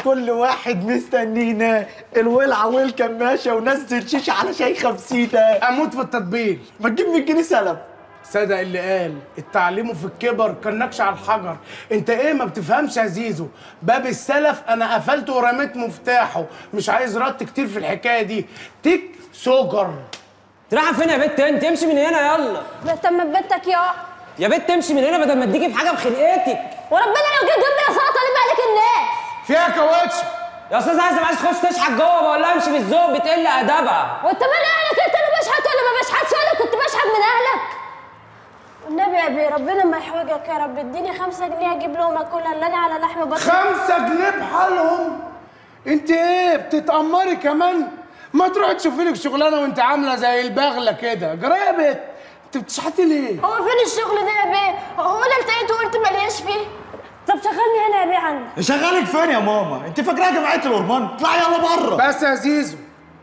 كل واحد مستنينا الولعه والكماشه ونزل شيشه على شاي خمسينه اموت في التطبيل ما تجيب من جنيه سلف صدق اللي قال التعليم في الكبر كان نكش على الحجر انت ايه ما بتفهمش يا زيزو باب السلف انا قفلته ورميت مفتاحه مش عايز رد كتير في الحكايه دي تك سجر رايحه فين يا بت انت امشي من هنا يلا بهتم ببنتك يا يا بت امشي من هنا بدل ما تديكي في حاجه بخلقتك وربنا لو جيت جنبي يا سلطه اللي مالك الناس فيها كاوتش يا استاذ عايز عايز تخش تشحت جوه بقول لها امشي بالذوق بتقل ادبها وانت مال اهلك انت اللي بشحت ولا ما بشحتش ولا كنت بشحت من اهلك والنبي يا ابي ربنا ما يحوجك يا رب اديني خمسة جنيه اجيب لهم اكلها اللي انا على لحم بطني خمسة جنيه بحالهم انت ايه بتتأمري كمان ما تروحي تشوفي لك شغلانه وانت عامله زي البغله كده جرى يا بت انت بتشحتي ليه هو فين الشغل ده يا بيه هو انا التقيت وقلت ملياش فيه طب شغلني هنا يا بيه عندك شغالك فين يا ماما انت فاكراها جمعيه الورمان اطلعي يلا بره بس يا زيزو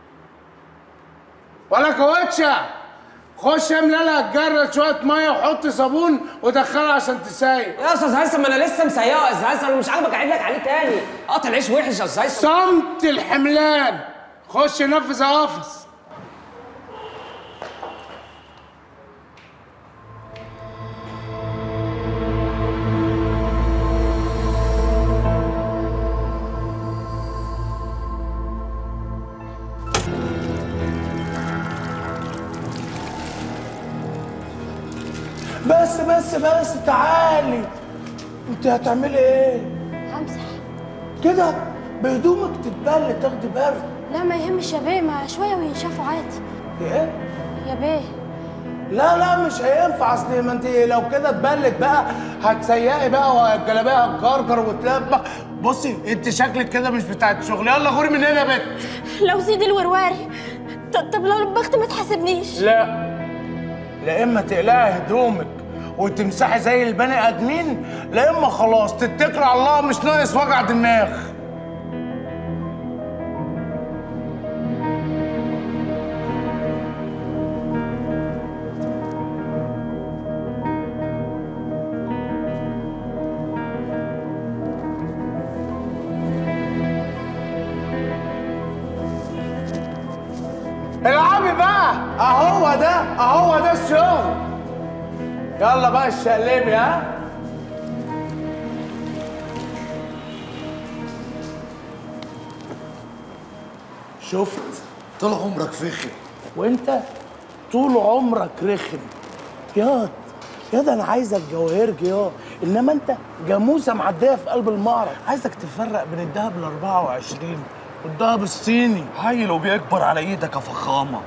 ولا كاوتشة خش املى لها الجرة شوية مية وحط صابون ودخلها عشان تسايق يا استاذ هيثم انا لسه مسيقه يا استاذ هيثم انا مش عاجبك اعيد لك عليه تاني قطع العيش وحش يا استاذ هيثم صمت الحملان خش نفذ قفص بس بس بس تعالي انت هتعملي ايه همسح كده بهدومك تتبل تاخدي برد لا ما يهمش يا بيه ما شويه وينشفوا عادي ايه يا بيه لا لا مش هينفع اصل ما انت لو كده اتبلت بقى هتسيقي بقى والجلابيه هتكركر وتلبخ بصي انت شكلك كده مش بتاعت شغل يلا غوري من هنا يا بت لو سيدي الورواري ط- طب لو لبخت ما تحاسبنيش لا لا اما تقلعي هدومك وتمسحي زي البني ادمين لا اما خلاص تتكلي على الله مش ناقص وجع دماغ العبي بقى اهو ده اهو ده الشغل يلا بقى الشقلبي ها شفت طول عمرك فخر وانت طول عمرك رخم ياض ياض انا عايزك جواهرجي ياض انما انت جاموسه معديه في قلب المعرض عايزك تفرق بين الدهب ال 24 والدهب الصيني هايل وبيكبر على ايدك يا فخامه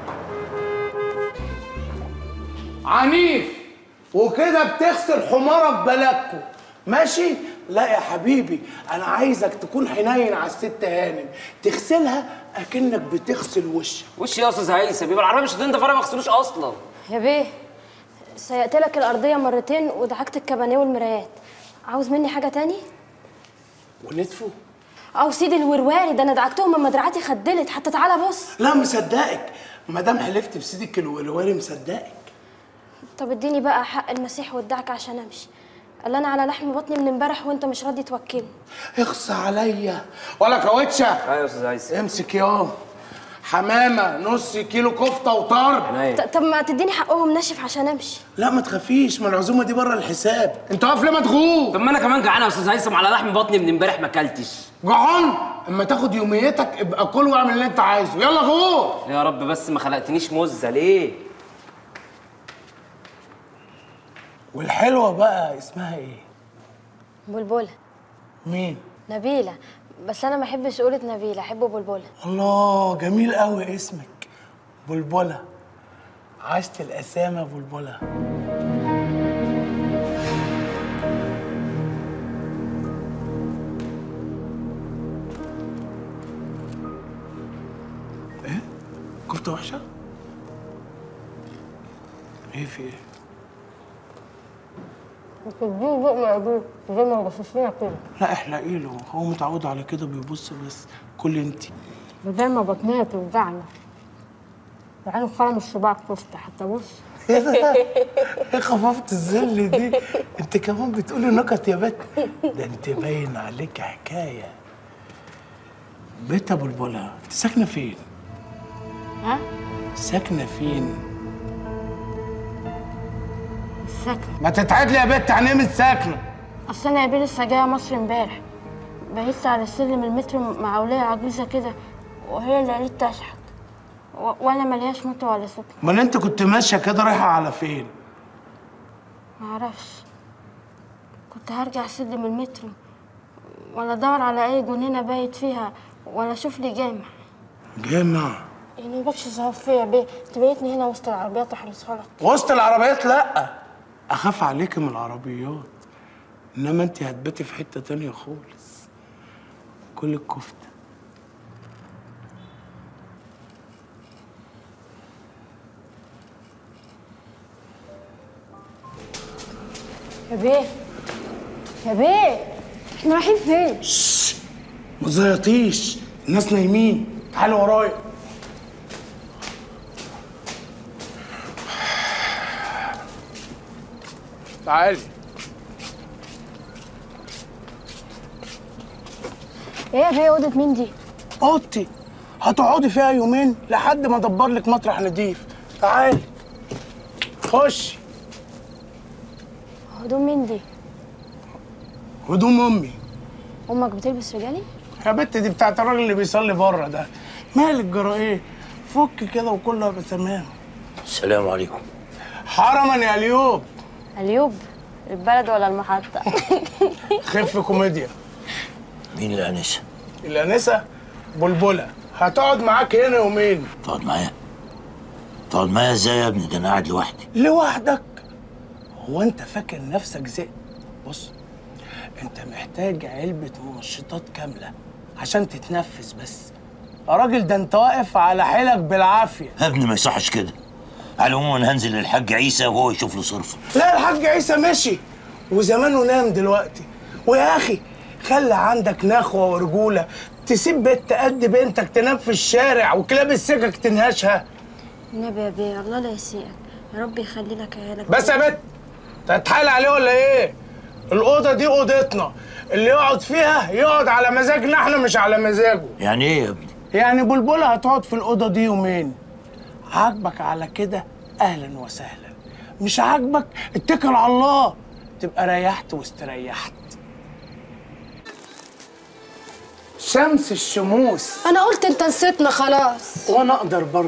عنيف وكده بتغسل حمارة في بلدكم ماشي؟ لا يا حبيبي أنا عايزك تكون حنين على الست هانم تغسلها أكنك بتغسل وشك وش يا استاذ هيثم يبقى العربيه مش هتنضف انا ما اغسلوش اصلا يا بيه سيقت لك الارضيه مرتين ودعكت الكبانيه والمرايات عاوز مني حاجه تاني ونتفوا او سيدي الورواري ده انا دعكتهم اما دراعاتي خدلت حتى تعالى بص لا مصدقك ما دام حلفت بسيدك الولواري مصدقك طب اديني بقى حق المسيح والدعك عشان امشي قال انا على لحم بطني من امبارح وانت مش راضي توكلني اخص عليا ولا كاوتشة ايوه يا استاذ هيثم امسك يا حمامة نص كيلو كفتة وطرب عينيا ط- طب ما تديني حقهم ناشف عشان امشي لا ما تخافيش ما العزومة دي بره الحساب انت واقف ليه مدغوط طب ما انا كمان جعان يا استاذ هيثم على لحم بطني من امبارح ما اكلتش جعان اما تاخد يوميتك ابقى كل واعمل اللي انت عايزه يلا غور يا رب بس ما خلقتنيش مزه ليه والحلوه بقى اسمها ايه بلبله مين نبيله بس انا ما احبش قولة نبيله احبه بلبله الله جميل قوي اسمك بلبله عشت الاسامه بلبله ايه كفته وحشه ايه في ايه بتديه بقى يا ابوه زي ما بصص لنا كده لا احلقي له هو متعود على كده بيبص بس كل انت بدل ما بطنيها توجعنا يعني خرم الصباع كفته حتى بص ايه خفافة الذل دي انت كمان بتقولي نكت يا بت ده انت باين عليك حكايه بيت ابو البلا انت ساكنه فين ها ساكنه فين السكن ما تتعدلي يا بت يعني ايه مش ساكنه اصل انا يا بيه لسه جايه مصر امبارح بقيت على سلم المترو مع ولية عجوزه كده وهي اللي قالت تشحت و- وانا ملياش موتو ولا سكن امال انت كنت ماشيه كده رايحه على فين معرفش كنت هرجع سلم المترو ولا ادور على اي جنينه بايت فيها ولا اشوف لي جامع جامع يعني مبكش صعب فيا يا بيه تبيتني هنا وسط العربيات احرسها لك وسط العربيات لا اخاف عليك من العربيات انما انت هتباتي في حته تانية خالص كل الكفته يا بيه يا بيه احنا رايحين فين ما تزيطيش الناس نايمين تعالوا ورايا تعالي ايه يا بيه اوضه مين دي اوضتي هتقعدي فيها يومين لحد ما ادبر لك مطرح نضيف تعالي خشي هدوم مين دي هدوم امي امك بتلبس رجالي يا بت دي بتاعت الراجل اللي بيصلي بره ده مالك جرى ايه فك كده وكله هيبقى تمام السلام عليكم حرما يا اليوب اليوب البلد ولا المحطه خف كوميديا مين الانسه الانسه بلبله هتقعد معاك هنا يومين تقعد معايا تقعد معايا ازاي يا ابني ده انا قاعد لوحدي لوحدك هو انت فاكر نفسك زي بص انت محتاج علبة منشطات كاملة عشان تتنفس بس يا راجل ده انت واقف على حيلك بالعافية يا ابني ما يصحش كده على العموم انا هنزل للحاج عيسى وهو يشوف له صرفه لا الحاج عيسى مشي وزمانه نام دلوقتي ويا اخي خلي عندك نخوة ورجولة تسيب بنت قد بنتك تنام في الشارع وكلاب السكك تنهشها النبي يا بيه الله لا يسيئك يا رب يخلي لك عيالك بس يا بت تتحايل عليه ولا ايه؟ الأوضة دي أوضتنا اللي يقعد فيها يقعد على مزاجنا احنا مش على مزاجه يعني ايه يا ابني يعني بلبلة هتقعد في الأوضة دي يومين عاجبك على كده أهلا وسهلا مش عاجبك اتكل على الله تبقى ريحت واستريحت شمس الشموس انا قلت انت نسيتنا خلاص وانا اقدر برضه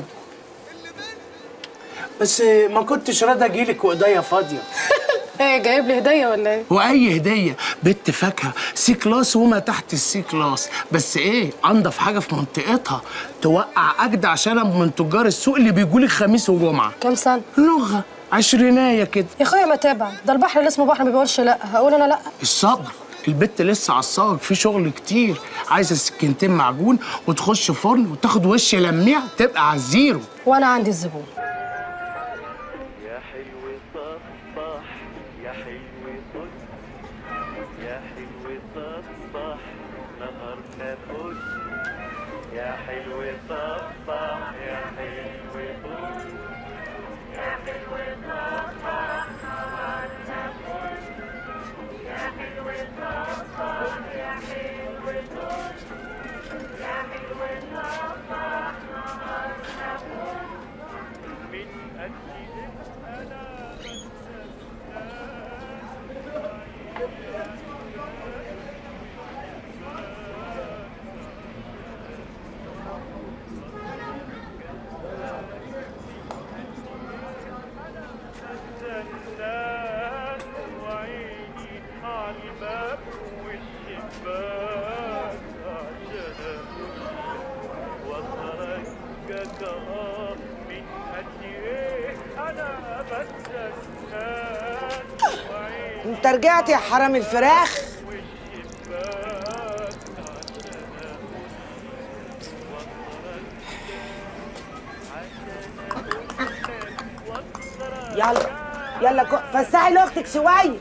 بس ما كنتش راضي اجيلك وايديا فاضيه ايه جايب لي هديه ولا ايه واي هديه بنت فاكهه سي كلاس وما تحت السي كلاس بس ايه انضف حاجه في منطقتها توقع اجدع شنب من تجار السوق اللي بيجولي خميس وجمعه كام سنه لغه عشرينايه كده يا اخويا ما تابع ده البحر اللي اسمه بحر ما بيقولش لا هقول انا لا الصبر البت لسه على الصاج في شغل كتير عايزه سكينتين معجون وتخش فرن وتاخد وش لميع تبقى على الزيرو وانا عندي الزبون يا حلو صبح يا حلو صبح يا حلو صبح نهارنا فل يا حلو صبح يا حلو فل من أجلك أنا بستناك وعيني على الباب والشباك عشان وصلك كده من أجلك أنا بستناك وعيني انت رجعت يا حرام الفراخ يلا يلا كو- فسحي لاختك شويه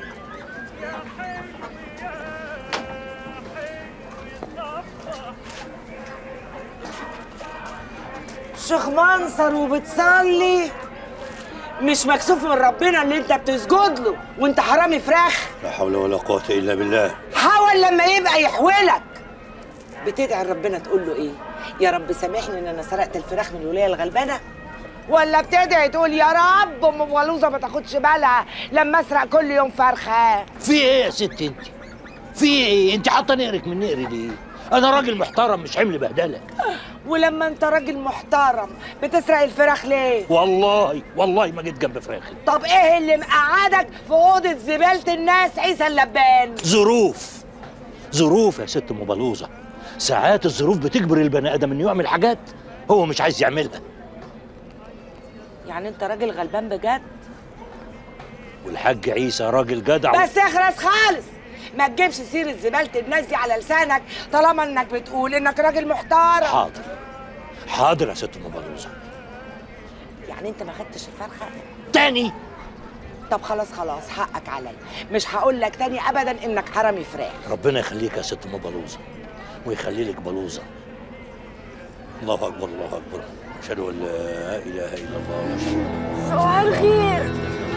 شيخ منصر وبتصلي مش مكسوف من ربنا اللي انت بتسجد له وانت حرامي فراخ لا حول ولا قوه الا بالله حاول لما يبقى يحولك بتدعي ربنا تقول له ايه يا رب سامحني ان انا سرقت الفراخ من الولايه الغلبانه ولا بتدعي تقول يا رب ام ولوزه ما تاخدش بالها لما اسرق كل يوم فرخه في ايه يا ست انت في ايه انت حاطه نقرك من نقري ليه انا راجل محترم مش حمل بهدله ولما انت راجل محترم بتسرق الفراخ ليه والله والله ما جيت جنب فراخي طب ايه اللي مقعدك في اوضه زباله الناس عيسى اللبان ظروف ظروف يا ست ام بلوزه ساعات الظروف بتجبر البني ادم انه يعمل حاجات هو مش عايز يعملها يعني انت راجل غلبان بجد والحاج عيسى راجل جدع بس اخرس خالص ما تجيبش سيرة زبالة الناس دي على لسانك طالما انك بتقول انك راجل محترم حاضر حاضر يا ست ام بلوزه يعني انت ما خدتش الفرخة تاني طب خلاص خلاص حقك عليا مش هقول لك تاني ابدا انك حرامي فراخ ربنا يخليك يا ست ام بلوزه ويخلي لك بلوزه الله اكبر الله اكبر اشهد ان لا اله الا الله واشهد ان صباح الخير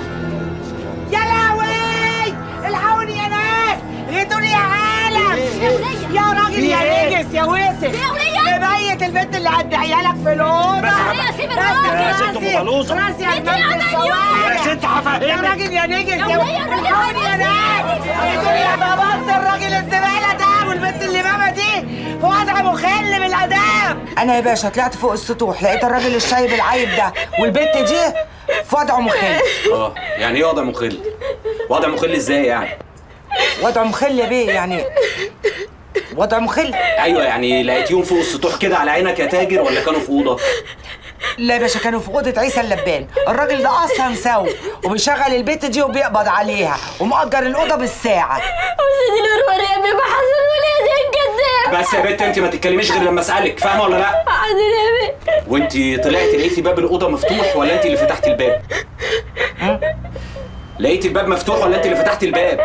يا لهوي الحقوني يا ناس غيتوني يا عالم يا راجل يا نجس يا وسخ يا ولية. مبيت البنت اللي قد عيالك في الأوضة يا سيب الراجل. يا ست أم بلوزة. راسي يا انت يا جنب مجنون. الشوارع يا ست هفهمك. يا راجل يا نجس يا ولية، الراجل الحقوني يا ناس غيتوني يا بابا الراجل الزبالة ده والبنت اللي ماما دي في وضع مخل بالآداب أنا يا باشا طلعت فوق السطوح لقيت الراجل الشايب العيب ده والبنت دي في وضع مخل اه يعني ايه وضع مخل؟ وضع مخل ازاي يعني؟ وضع مخل يا بيه يعني وضع مخل ايوه يعني لقيتيهم فوق السطوح كده على عينك يا تاجر ولا كانوا في اوضه؟ لا يا باشا كانوا في اوضه عيسى اللبان الراجل ده اصلا سوي وبيشغل البيت دي وبيقبض عليها ومأجر الاوضه بالساعه وسيدي الورور يا بيه ما حصل ولادي الكذاب بس يا بنت انت ما تتكلميش غير لما اسالك فاهمه ولا لا؟ حاضر يا بيه وانت طلعتي لقيتي باب الاوضه مفتوح ولا انت اللي فتحتي الباب؟ لقيتي الباب مفتوح ولا انت اللي فتحتي الباب؟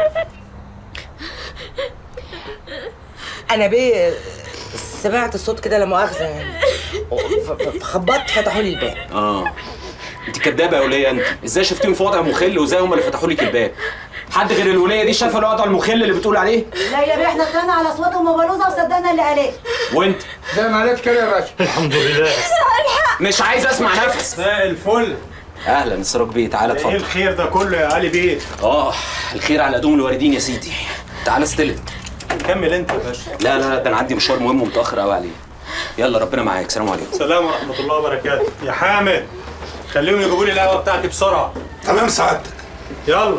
انا بيه سمعت الصوت كده لا مؤاخذه يعني ف- ف- خبطت فتحوا لي الباب اه انت كدابه يا وليه انت ازاي شفتيهم في وضع مخل وازاي هم اللي فتحوا لك الباب؟ حد غير الوليه دي شاف الوضع المخل اللي بتقول عليه؟ لا يا بيه احنا طلعنا على اصواتهم وبلوزه وصدقنا اللي عليه وانت زي ما عليك كده يا باشا الحمد لله مش عايز اسمع نفس مساء الفل اهلا السراج بيه تعالى ايه اتفضل الخير ده كله يا علي بيه اه الخير على دوم الواردين يا سيدي تعالى استلم كمل انت يا باشا لا لا ده انا عندي مشوار مهم ومتاخر قوي عليه يلا ربنا معاك سلام عليكم سلام ورحمه الله وبركاته يا حامد خليهم يجيبوا لي القهوه بتاعتي بسرعه تمام سعادتك يلا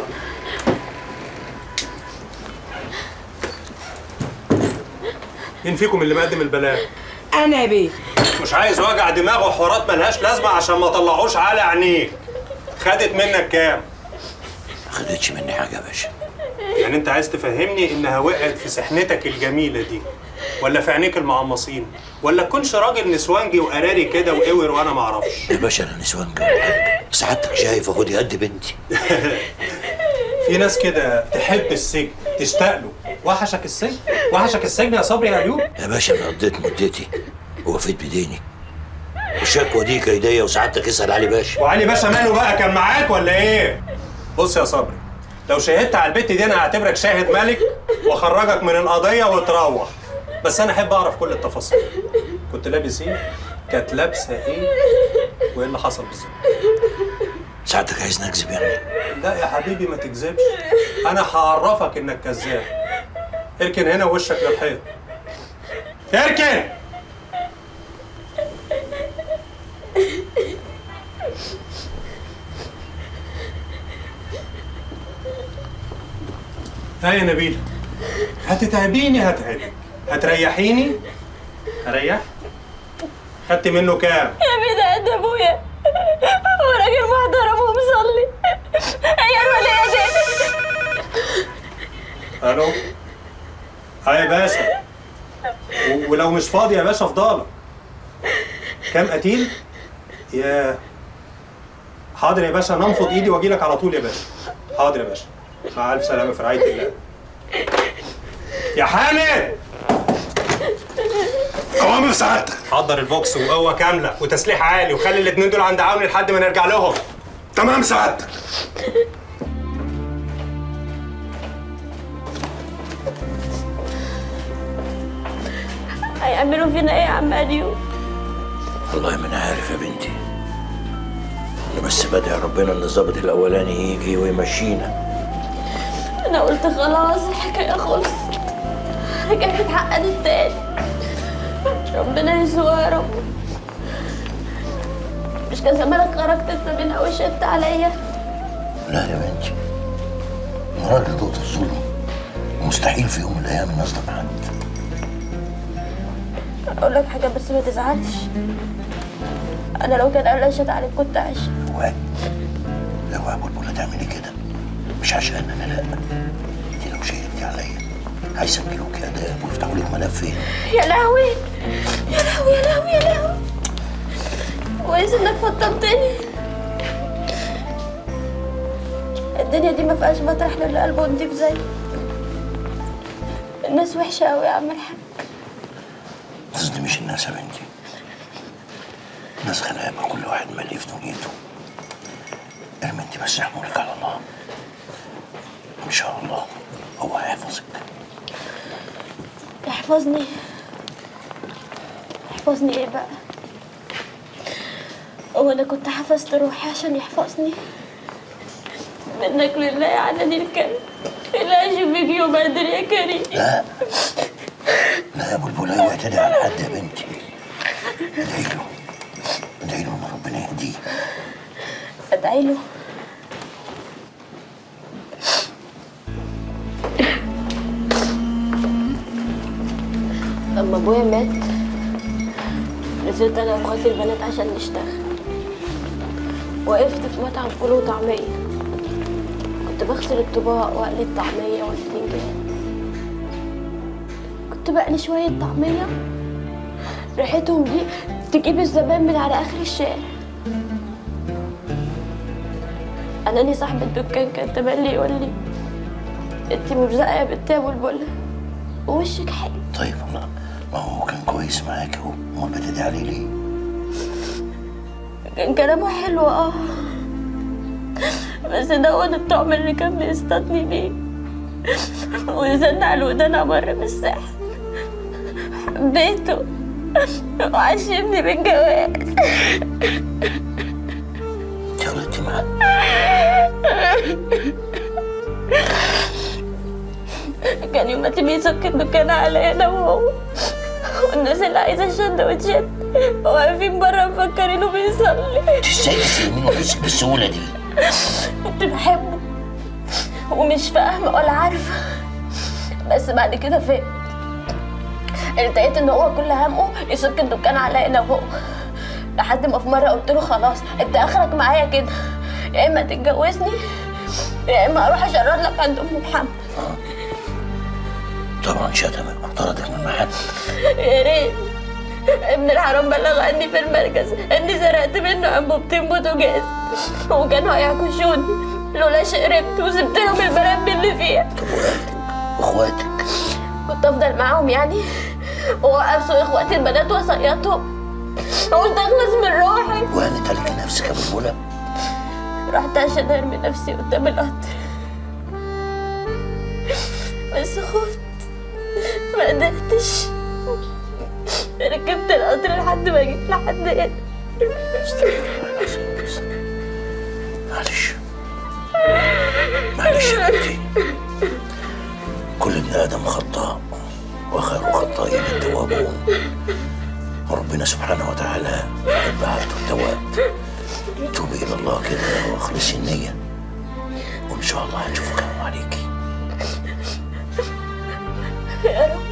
مين فيكم اللي مقدم البلاغ انا يا بيه مش عايز وجع دماغ وحوارات ملهاش لازمه عشان ما طلعوش على عينيك خدت منك كام ما خدتش مني حاجه يا باشا يعني انت عايز تفهمني انها وقعت في سحنتك الجميله دي ولا في عينيك المعمصين ولا تكونش راجل نسوانجي وقراري كده وقور وانا ما اعرفش يا باشا انا نسوان جوه حاجه سعادتك شايف اهو دي قد بنتي في ناس كده تحب السجن تشتاق له وحشك السجن وحشك السجن يا صبري يا ايوب يا باشا انا قضيت مدتي ووفيت بديني الشكوى دي كيديه وسعادتك اسال علي باشا وعلي باشا ماله بقى كان معاك ولا ايه بص يا صبري لو شهدت على البت دي انا هعتبرك شاهد ملك واخرجك من القضيه وتروح بس انا احب اعرف كل التفاصيل كنت لابس ايه كانت لابسه ايه وايه اللي حصل بالظبط سعادتك عايز نكذب يعني لا يا حبيبي ما تكذبش انا هعرفك انك كذاب اركن هنا وشك للحيط اركن ها يا نبيل هتتعبيني هتعبك هتريحيني هريح خدت منه كام يا بيه ده قد ابويا هو راجل محترم ومصلي هي الولية دي الو ها يا باشا و- ولو مش فاضي يا باشا فضالك كام قتيل يا حاضر يا باشا انا انفض ايدي واجي لك على طول يا باشا حاضر يا باشا مع الف سلامه في رعايه الله يا حامد اوامر سعادتك حضر البوكس وقوه كامله وتسليح عالي وخلي الاثنين دول عند عوني لحد ما نرجع لهم تمام سعادتك هيعملوا فينا ايه يا عم اليوم والله ما انا عارف يا بنتي انا بس بدعي ربنا ان الظابط الاولاني يجي ويمشينا انا قلت خلاص الحكايه خلصت رجعت اتعقدت تاني ربنا يسوع يا رب مش كان زمانك خرجت انت منها وشدت عليا لا يا بنتي انا راجل ضغط الظلم مستحيل في يوم من الايام ان اظلم حد اقول لك حاجه بس ما تزعلش انا لو كان قال شد عليك كنت عايشه اوعي اوعي يا بلبل تعملي كده مش عشان انا لا انت لو شهدتي عليا هيسجلوك اداب ويفتحوا لك ملف هنا يا لهوي يا لهوي يا لهوي يا لهوي كويس انك فطمتني الدنيا دي ما فيهاش مطرح للي قلبه نضيف زي الناس وحشه قوي يا عم الحاج ما تصدميش الناس يا بنتي الناس غلابه كل واحد ملي في دنيته ارمي انت بس حمولك على الله ان شاء الله هو هيحفظك يحفظني يحفظني ايه بقى هو انا كنت حفظت روحي عشان يحفظني منك لله على الكلب لا اشوفك يوم قادر يا كريم لا لا يا بلبل اوعي تدعي على حد يا بنتي ادعي له ادعي له ان ربنا يهديه ادعي له لما ابويا مات نزلت انا واخواتي البنات عشان نشتغل وقفت في مطعم فول وطعميه كنت بغسل الطباق واقلي الطعميه والبتنجان كنت بقلي شويه طعميه ريحتهم دي تجيب الزبائن من على اخر الشارع اناني صاحب الدكان كان تملي يقول لي انت مرزقه يا بنت يا بلبله ووشك حلو طيب ما ما هو كان كويس معاك اهو امال بتدعي عليه ليه؟ كان كلامه حلو اه بس دوت الطعم اللي كان بيصطادني بيه وزن على الودان امر بالسحر حبيته وعشمني بالجواز انت غلطتي معاه كان يوم ما تبي يسك الدكان عليا انا وهو والناس اللي عايزه السندوتشات واقفين بره مفكرينه بيصلي انت ازاي تسلمين وحشك بالسهوله دي؟ كنت بحبه ومش فاهمه ولا عارفه بس بعد كده فهمت لقيت ان هو كل همه يسك الدكان عليا انا وهو لحد ما في مره قلت له خلاص انت اخرك معايا كده يا اما تتجوزني يا اما اروح اشرد لك عند ام محمد طبعا شتمك وطردك من المحل يا ريت ابن الحرام بلغ عني في المركز اني سرقت منه انبوبتين بوتاجاز وكانوا هيعكشوني لولا شقربت وسبت لهم البرامب اللي فيها واخواتك كنت افضل معاهم يعني واوقف سوق اخواتي البنات واصيطهم قلت اخلص من روحي وهانت عليك نفسك يا بلبله رحت عشان ارمي نفسي قدام القطر بس خفت ما قدرتش ركبت القطر لحد ما جيت لحد هنا معلش معلش يا بنتي كل ابن ادم خطاء وخير الخطائين التوابون وربنا سبحانه وتعالى يحب عبده التواب توبي الى الله كده واخلصي النيه وان شاء الله هنشوف كلام عليكي يا رب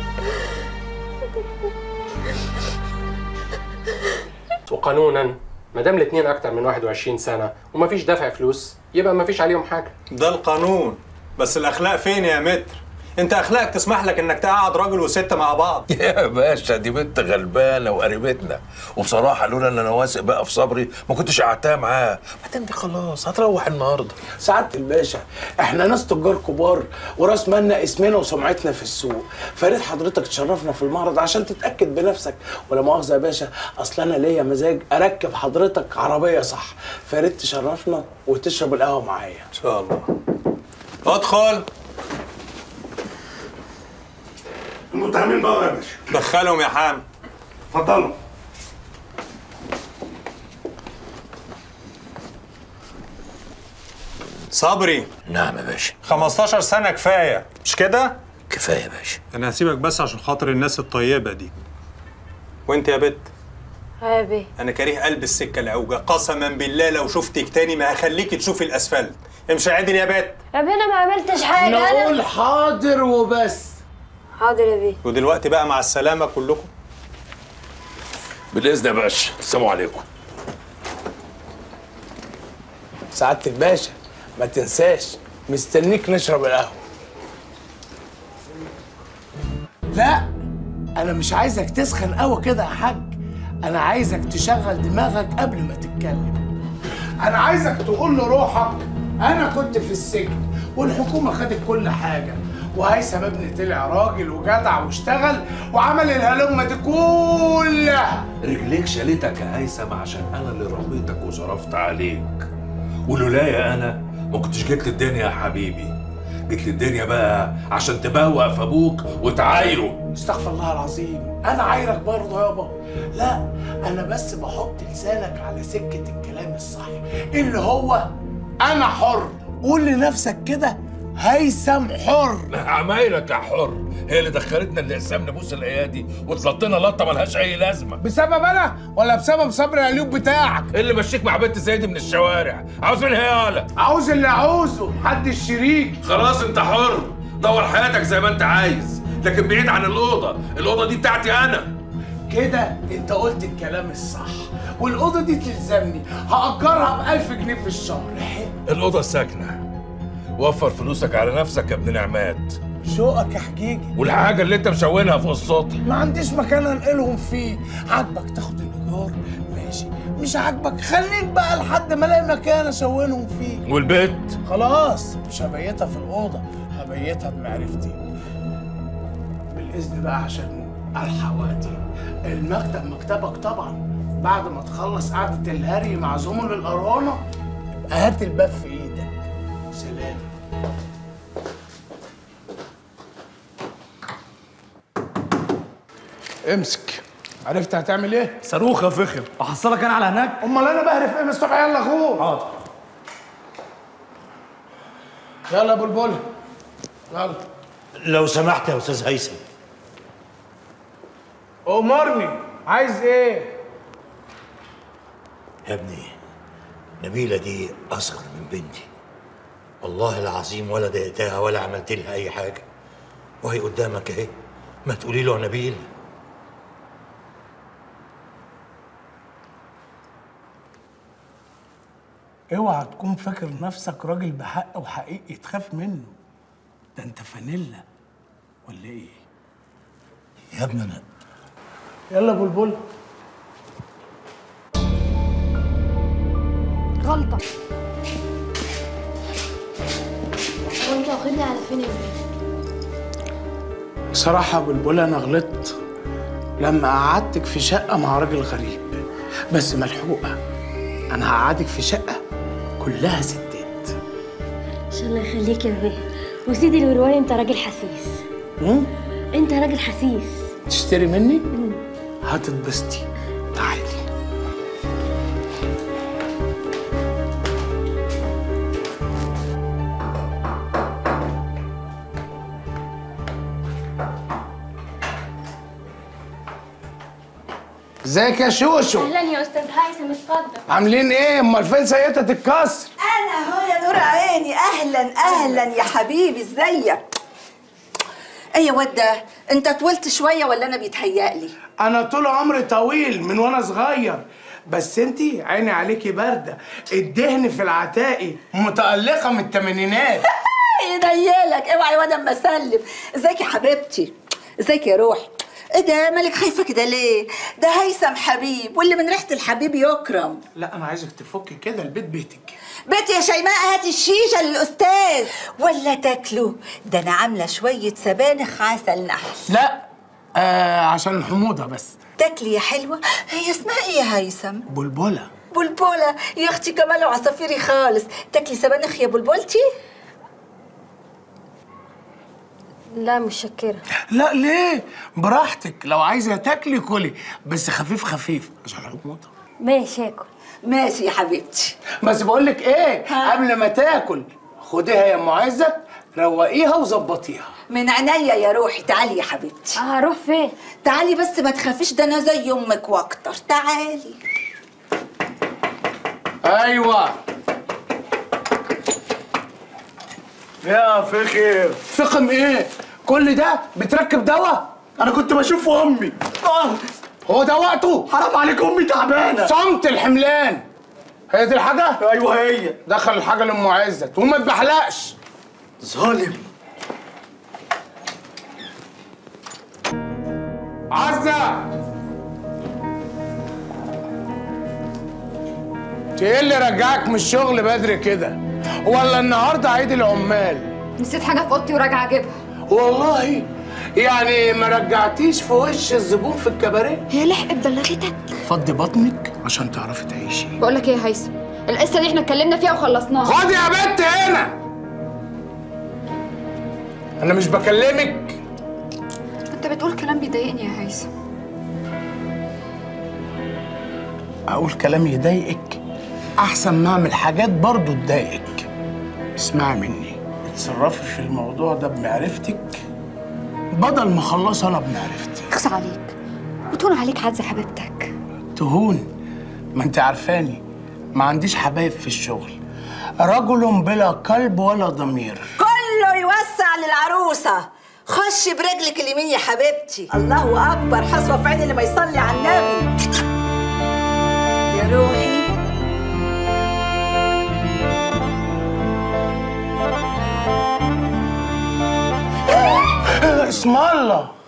وقانونا ما دام الاثنين اكتر من 21 سنه ومفيش دفع فلوس يبقى مفيش عليهم حاجه ده القانون بس الاخلاق فين يا متر انت اخلاقك تسمح لك انك تقعد راجل وست مع بعض يا باشا دي بنت غلبانه وقريبتنا وبصراحه لولا ان انا واثق بقى في صبري ما كنتش قعدتها معاه بعدين دي خلاص هتروح النهارده سعاده الباشا احنا ناس تجار كبار وراس مالنا اسمنا وسمعتنا في السوق فريد حضرتك تشرفنا في المعرض عشان تتاكد بنفسك ولا مؤاخذه يا باشا اصل انا ليا مزاج اركب حضرتك عربيه صح فريد تشرفنا وتشرب القهوه معايا ان شاء الله ادخل المتهمين بقى يا باشا دخلهم يا حام اتفضلوا صبري نعم يا باشا 15 سنة كفاية مش كده؟ كفايه يا باشا أنا هسيبك بس عشان خاطر الناس الطيبة دي وأنت يا بت يا بيه أنا كريه قلب السكة العوجة قسما بالله لو شفتك تاني ما هخليكي تشوفي الأسفلت امشي عادل يا بت يا بيه انا ما عملتش حاجه نقول انا حاضر وبس حاضر يا بيه ودلوقتي بقى مع السلامة كلكم بالاذن يا باشا السلام عليكم سعادة الباشا ما تنساش مستنيك نشرب القهوة لا أنا مش عايزك تسخن قوي كده يا حاج أنا عايزك تشغل دماغك قبل ما تتكلم أنا عايزك تقول لروحك أنا كنت في السجن والحكومة خدت كل حاجة وهيثم ابني طلع راجل وجدع واشتغل وعمل الهلمة دي كلها رجليك شالتك يا هيثم عشان انا اللي ربيتك وصرفت عليك ولولايا انا ما كنتش جيت للدنيا يا حبيبي جيت للدنيا بقى عشان تبوق في ابوك وتعايره استغفر الله العظيم انا عايرك برضه يابا لا انا بس بحط لسانك على سكه الكلام الصح اللي هو انا حر قول لنفسك كده هيثم حر عمايلك يا حر هي اللي دخلتنا الاقسام نبوس الايادي وتلطنا لطه ملهاش اي لازمه بسبب انا ولا بسبب صبر القليوب بتاعك إيه اللي مشيك مع بنت زي دي من الشوارع عاوز منها ايه يالا عاوز اللي عاوزه محدش شريك خلاص انت حر دور حياتك زي ما انت عايز لكن بعيد عن الاوضه الاوضه دي بتاعتي انا كده انت قلت الكلام الصح والاوضه دي تلزمني هاجرها ب 1000 جنيه في الشهر حلو الاوضه ساكنه وفر فلوسك على نفسك يا ابن نعمات شوقك يا حجيجي والحاجه اللي انت مشونها فوق السطح ما عنديش مكان انقلهم فيه عاجبك تاخد الايجار ماشي مش عاجبك خليك بقى لحد ما الاقي مكان اشونهم فيه والبيت خلاص مش هبيتها في الاوضه هبيتها بمعرفتي بالاذن بقى عشان الحق وقتي المكتب مكتبك طبعا بعد ما تخلص قعده الهري مع زمل القرانه يبقى هات الباب في ايدك سلام امسك عرفت هتعمل ايه؟ صاروخ يا فخم احصلك انا على هناك امال انا بهرف ايه من الصبح يلا اخوه حاضر يلا يا بلبل يلا لو سمحت يا استاذ هيثم امرني عايز ايه؟ يا ابني نبيلة دي أصغر من بنتي والله العظيم ولا ضايقتها ولا عملت لها أي حاجة وهي قدامك أهي ما تقولي له يا نبيل اوعى تكون فاكر نفسك راجل بحق وحقيقي تخاف منه ده انت فانيلا ولا ايه؟ يا ابني أنا يلا بلبل غلطه وانت واخدني على فين يا بيه بصراحة يا بلبل أنا غلطت لما قعدتك في شقة مع راجل غريب بس ملحوقة أنا هقعدك في شقة كلها ستات ان شاء الله يخليك يا بيه وسيدي الورواني انت راجل حسيس مم؟ انت راجل حسيس تشتري مني؟ هتتبسطي تعالي ازيك يا شوشو اهلا يا استاذ هيثم اتفضل عاملين ايه امال فين سيدة الكسر انا اهو يا نور عيني اهلا اهلا يا حبيبي ازيك ايه يا واد ده انت طولت شويه ولا انا بيتهيألي انا طول عمري طويل من وانا صغير بس انتي عيني عليكي بارده الدهن في العتاقي متألقة من الثمانينات ينيلك اوعى يا واد اما اسلم ازيك يا حبيبتي ازيك يا روحي ايه ده مالك خايفه كده ليه ده هيثم حبيب واللي من ريحه الحبيب يكرم لا انا عايزك تفكي كده البيت بيتك بنت يا شيماء هاتي الشيشه للاستاذ ولا تاكلوا ده انا عامله شويه سبانخ عسل نحل لا آه عشان الحموضه بس تاكلي يا حلوه هي اسمها ايه يا هيثم بلبله بلبله يا اختي جمال وعصافيري خالص تاكلي سبانخ يا بلبلتي لا مش شكرة لا ليه براحتك لو عايزه تاكلي كلي بس خفيف خفيف عشان الحموضه ماشي اكل ماشي يا حبيبتي بس بقول لك ايه قبل ما تاكل خديها يا ام عزت روقيها وظبطيها من عينيا يا روحي تعالي يا حبيبتي هروح فين تعالي بس ما تخافيش ده انا زي امك واكتر تعالي ايوه يا فخر فخم ايه كل ده بتركب دواء انا كنت بشوف امي آه. هو ده وقته حرام عليك امي تعبانه صمت الحملان هي دي الحاجه ايوه هي دخل الحاجه لام عزت وما تبحلقش ظالم عزة انت ايه اللي رجعك من الشغل بدري كده ولا النهارده عيد العمال نسيت حاجه في اوضتي وراجعه اجيبها والله يعني ما رجعتيش في وش الزبون في الكباريه هي لحقت بلغتك فضي بطنك عشان تعرفي تعيشي بقول لك ايه يا هيثم القصه دي احنا اتكلمنا فيها وخلصناها خد يا بنت هنا انا مش بكلمك انت بتقول كلام بيضايقني يا هيثم اقول كلام يضايقك احسن ما اعمل حاجات برضو تضايقك اسمعي مني اتصرفي في الموضوع ده بمعرفتك بدل ما اخلص انا بمعرفتي اخص عليك وتون عليك عزة حبيبتك تهون ما انت عارفاني ما عنديش حبايب في الشغل رجل بلا قلب ولا ضمير كله يوسع للعروسه خشي برجلك اليمين يا حبيبتي الله اكبر حسوه في عين اللي ما يصلي على النبي يا روحي اسم الله